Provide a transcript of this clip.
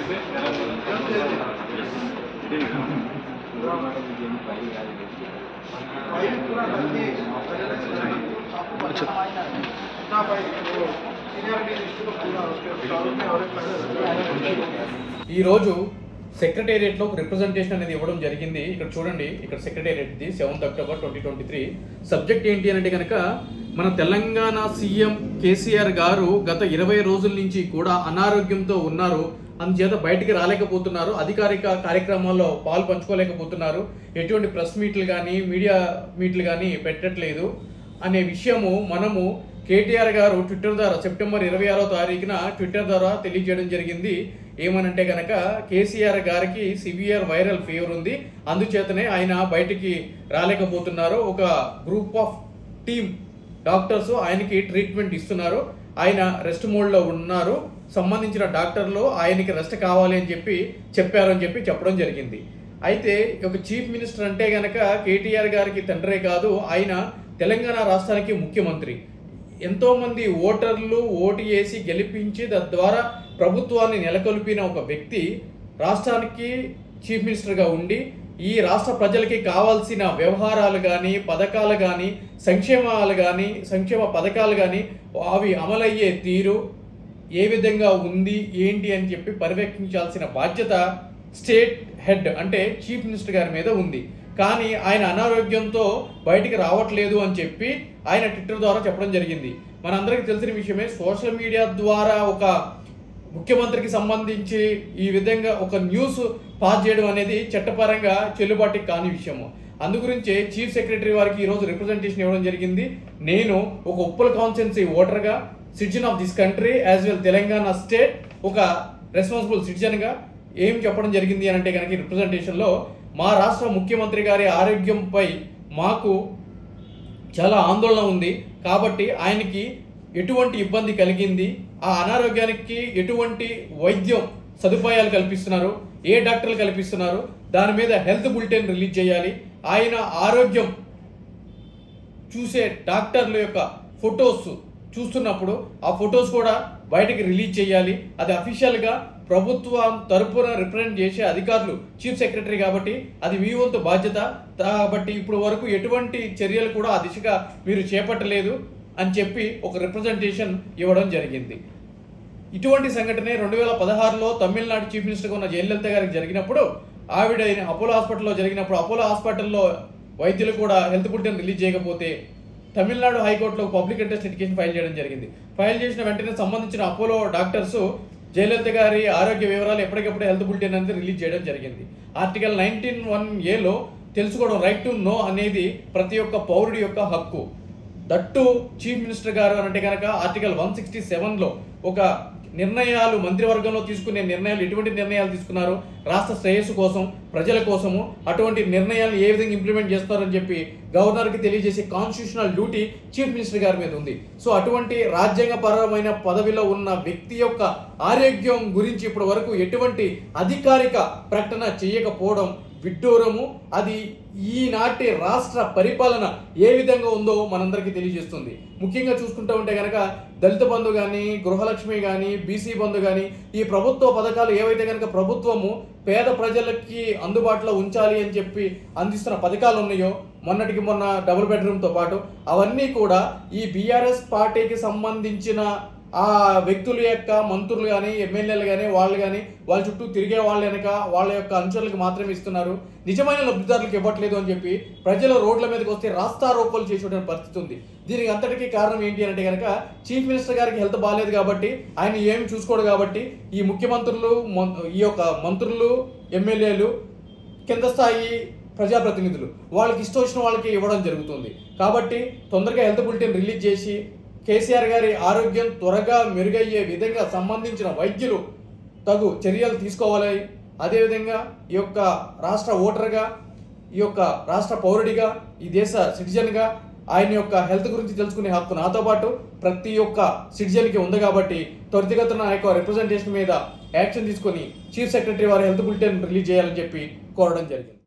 ఈరోజు సెక్రటేరియట్లో ఒక రిప్రజెంటేషన్ అనేది ఇవ్వడం జరిగింది ఇక్కడ చూడండి ఇక్కడ సెక్రటేరియట్ది seventh October twenty twenty three subject ఏంటి అంటే కనుక మన తెలంగాణ సీఎం కేసీఆర్ గారు గత ఇరవై రోజుల నుంచి కూడా అనారోగ్యంతో ఉన్నారు అందుచేత బయటికి రాలేకపోతున్నారు అధికారిక కార్యక్రమాల్లో పాలు పంచుకోలేకపోతున్నారు ఎటువంటి ప్రెస్ మీట్లు కానీ మీడియా మీట్లు కానీ పెట్టట్లేదు అనే విషయము మనము కేటీఆర్ గారు ట్విట్టర్ ద్వారా సెప్టెంబర్ ఇరవై ఆరో తారీఖున ట్విట్టర్ ద్వారా తెలియజేయడం జరిగింది ఏమనంటే గనక కేసీఆర్ గారికి సివియర్ వైరల్ ఫీవర్ ఉంది అందుచేతనే ఆయన బయటికి రాలేకపోతున్నారు ఒక గ్రూప్ ఆఫ్ టీమ్ డాక్టర్స్ ఆయనకి ట్రీట్మెంట్ ఇస్తున్నారు ఆయన రెస్ట్ మోడ్లో ఉన్నారు సంబంధించిన డాక్టర్లు ఆయనకి రెస్ట్ కావాలి అని చెప్పి చెప్పారు అని చెప్పి చెప్పడం జరిగింది అయితే ఒక చీఫ్ మినిస్టర్ అంటే గనక కేటీఆర్ గారికి తండ్రే కాదు ఆయన తెలంగాణ రాష్ట్రానికి ముఖ్యమంత్రి ఎంతో మంది ఓటర్లు ఓటు వేసి గెలిపించి తద్వారా ప్రభుత్వాన్ని నెలకొల్పిన ఒక వ్యక్తి రాష్ట్రానికి చీఫ్ మినిస్టర్గా ఉండి ఈ రాష్ట్ర ప్రజలకి కావాల్సిన వ్యవహారాలు కానీ పథకాలు కానీ సంక్షేమాలు కానీ సంక్షేమ పథకాలు కానీ అవి అమలయ్యే తీరు ఏ విధంగా ఉంది ఏంటి అని చెప్పి పర్యవేక్షించాల్సిన బాధ్యత స్టేట్ హెడ్ అంటే చీఫ్ మినిస్టర్ గారి మీద ఉంది కానీ ఆయన అనారోగ్యంతో బయటికి రావట్లేదు అని చెప్పి ఆయన ట్విట్టర్ ద్వారా చెప్పడం జరిగింది మనందరికీ తెలిసిన విషయమే సోషల్ మీడియా ద్వారా ఒక ముఖ్యమంత్రికి సంబంధించి ఈ విధంగా ఒక న్యూస్ పాస్ చేయడం అనేది చట్టపరంగా చెల్లుబాటు కాని విషయము అందుగురించే చీఫ్ సెక్రటరీ వారికి ఈరోజు రిప్రజెంటేషన్ ఇవ్వడం జరిగింది నేను ఒక ఉప్పల్ కాన్స్టిట్యున్సీ ఓటర్గా citizen of this country as well Telangana state ఒక రెస్పాన్సిబుల్ సిటిజన్గా ఏం చెప్పడం జరిగింది అని అంటే కనుక రిప్రజెంటేషన్లో మా రాష్ట్ర ముఖ్యమంత్రి గారి ఆరోగ్యంపై మాకు చాలా ఆందోళన ఉంది కాబట్టి ఆయనకి ఎటువంటి ఇబ్బంది కలిగింది ఆ అనారోగ్యానికి ఎటువంటి వైద్యం సదుపాయాలు కల్పిస్తున్నారు ఏ డాక్టర్లు కల్పిస్తున్నారు దాని మీద హెల్త్ బులెటిన్ రిలీజ్ చేయాలి ఆయన ఆరోగ్యం చూసే డాక్టర్ల యొక్క ఫొటోస్ చూస్తున్నప్పుడు ఆ ఫొటోస్ కూడా బయటకి రిలీజ్ చేయాలి అది అఫీషియల్గా ప్రభుత్వం తరపున రిప్రజెంట్ చేసే అధికారులు చీఫ్ సెక్రటరీ కాబట్టి అది మీ వంతు బాధ్యత కాబట్టి ఇప్పుడు వరకు ఎటువంటి చర్యలు కూడా ఆ దిశగా మీరు చేపట్టలేదు అని చెప్పి ఒక రిప్రజెంటేషన్ ఇవ్వడం జరిగింది ఇటువంటి సంఘటనే రెండు వేల పదహారులో తమిళనాడు చీఫ్ మినిస్టర్గా ఉన్న జయలలిత గారికి జరిగినప్పుడు ఆవిడ అపోలో హాస్పిటల్లో జరిగినప్పుడు అపోలో హాస్పిటల్లో వైద్యులు కూడా హెల్త్ బులెటిన్ రిలీజ్ చేయకపోతే తమిళనాడు హైకోర్టులో పబ్లిక్ ఇంట్రెస్ట్ లిటిగేషన్ ఫైల్ చేయడం జరిగింది ఫైల్ చేసిన వెంటనే సంబంధించిన అపోలో డాక్టర్స్ జయలలిత గారి ఆరోగ్య వివరాలు ఎప్పటికప్పుడు హెల్త్ బులెటిన్ అనేది రిలీజ్ చేయడం జరిగింది ఆర్టికల్ నైన్టీన్ వన్ ఏలో తెలుసుకోవడం రైట్ టు నో అనేది ప్రతి ఒక్క పౌరుడి యొక్క హక్కు దట్టు చీఫ్ మినిస్టర్ గారు అని అంటే కనుక ఆర్టికల్ వన్ సిక్స్టీ సెవెన్లో ఒక నిర్ణయాలు మంత్రివర్గంలో తీసుకునే నిర్ణయాలు ఎటువంటి నిర్ణయాలు తీసుకున్నారు రాష్ట్ర శ్రేయస్సు కోసం ప్రజల కోసము అటువంటి నిర్ణయాలను ఏ విధంగా ఇంప్లిమెంట్ చేస్తారని చెప్పి గవర్నర్కి తెలియజేసే కాన్స్టిట్యూషనల్ డ్యూటీ చీఫ్ మినిస్టర్ గారి మీద ఉంది సో అటువంటి రాజ్యాంగపరమైన పదవిలో ఉన్న వ్యక్తి యొక్క ఆరోగ్యం గురించి ఇప్పటి వరకు ఎటువంటి అధికారిక ప్రకటన చేయకపోవడం విడ్డూరము అది ఈనాటి రాష్ట్ర పరిపాలన ఏ విధంగా ఉందో మనందరికీ తెలియజేస్తుంది ముఖ్యంగా చూసుకుంటూ ఉంటే కనుక దళిత బంధు కానీ గృహలక్ష్మి కానీ బీసీ బంధు కానీ ఈ ప్రభుత్వ పథకాలు ఏవైతే కనుక ప్రభుత్వము పేద ప్రజలకి అందుబాటులో ఉంచాలి అని చెప్పి అందిస్తున్న పథకాలు ఉన్నాయో మొన్నటికి మొన్న డబుల్ బెడ్రూమ్తో పాటు అవన్నీ కూడా ఈ బీఆర్ఎస్ పార్టీకి సంబంధించిన ఆ వ్యక్తుల యొక్క మంత్రులు కానీ ఎమ్మెల్యేలు కానీ వాళ్ళు కానీ వాళ్ళ చుట్టూ తిరిగే వాళ్ళ వెనక వాళ్ళ యొక్క అనుచరులకు మాత్రమే ఇస్తున్నారు నిజమైన లబ్ధిదారులకు ఇవ్వట్లేదు అని చెప్పి ప్రజలు రోడ్ల మీదకి వస్తే రాస్తారోకోలు చేసేటువంటి పరిస్థితి ఉంది దీనికి అంతటికీ కారణం ఏంటి అంటే కనుక చీఫ్ మినిస్టర్ గారికి హెల్త్ బాగాలేదు కాబట్టి ఆయన ఏమి చూసుకోడు కాబట్టి ఈ ముఖ్యమంత్రులు మం- ఈ యొక్క మంత్రులు ఎమ్మెల్యేలు కింద స్థాయి ప్రజాప్రతినిధులు వాళ్ళకి ఇష్టం వచ్చిన వాళ్ళకి ఇవ్వడం జరుగుతుంది కాబట్టి తొందరగా హెల్త్ బులెటిన్ రిలీజ్ చేసి కేసీఆర్ గారి ఆరోగ్యం త్వరగా మెరుగయ్యే విధంగా సంబంధించిన వైద్యులు తగు చర్యలు తీసుకోవాలి అదేవిధంగా ఈ యొక్క రాష్ట్ర ఓటర్గా ఈ యొక్క రాష్ట్ర పౌరుడిగా ఈ దేశ సిటిజన్గా ఆయన యొక్క హెల్త్ గురించి తెలుసుకునే హక్కు నాతో పాటు ప్రతి ఒక్క సిటిజన్కి ఉంది కాబట్టి త్వరితగతిన ఆ యొక్క రిప్రజెంటేషన్ మీద యాక్షన్ తీసుకొని చీఫ్ సెక్రటరీ వారి హెల్త్ బులెటిన్ రిలీజ్ చేయాలని చెప్పి కోరడం జరిగింది